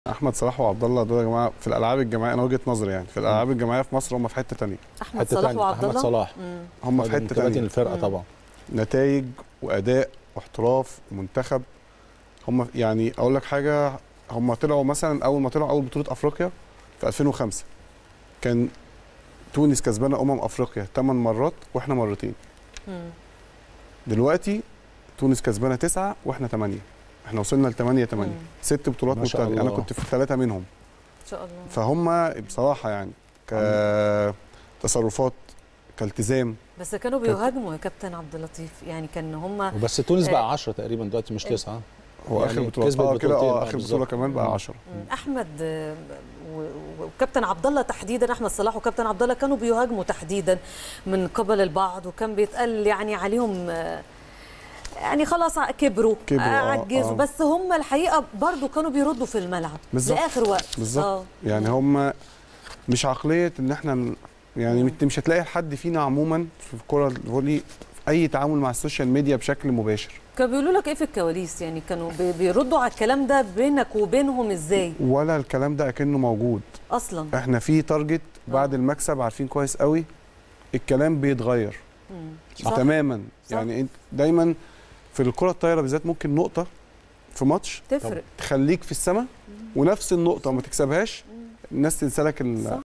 احمد صلاح وعبد الله دول يا جماعه في الالعاب الجماعيه انا وجهه نظري يعني في الالعاب الجماعيه في مصر هم في حته تانية احمد حته صلاح تانية وعبد احمد الله صلاح مم. هم في من حته كباتن تانية الفرقه مم. طبعا نتائج واداء واحتراف ومنتخب هم يعني اقول لك حاجه هم طلعوا مثلا اول ما طلعوا اول بطوله افريقيا في 2005 كان تونس كسبانه امم افريقيا 8 مرات واحنا مرتين مم. دلوقتي تونس كسبانه 9 واحنا 8 احنا وصلنا ل 8 8 مم. ست بطولات ما شاء متتاليه انا الله. كنت في ثلاثه منهم ان شاء الله فهم بصراحه يعني كتصرفات كالتزام بس كانوا بيهاجموا يا كابتن عبد اللطيف يعني كان هم وبس تونس آه. بقى 10 تقريبا دلوقتي مش 9 هو يعني اخر بطوله كسبت اه كده بطولتين، اه آه، اخر بالظبط. بطوله كمان بقى مم. 10 احمد آه، و- و- وكابتن عبد الله تحديدا احمد صلاح وكابتن عبد الله كانوا بيهاجموا تحديدا من قبل البعض وكان بيتقال يعني عليهم آه، يعني خلاص ع- كبروا كبروا، آه، آه، عجزوا آه. بس هم الحقيقه برضو كانوا بيردوا في الملعب بالظبط. لاخر وقت بالظبط. آه. يعني هم مش عقليه ان احنا ن- يعني مم. انت مش هتلاقي حد فينا عموما في الكره الفولي في اي تعامل مع السوشيال ميديا بشكل مباشر كانوا بيقولوا لك ايه في الكواليس يعني كانوا بي- بيردوا على الكلام ده بينك وبينهم ازاي ولا الكلام ده اكنه موجود اصلا احنا في تارجت بعد المكسب عارفين كويس قوي الكلام بيتغير مم. صح. تماما صح. يعني انت دايما في الكره الطايره بالذات ممكن نقطه في ماتش تفرق تخليك في السماء ونفس النقطه ما تكسبهاش الناس تنسى لك ال- صح.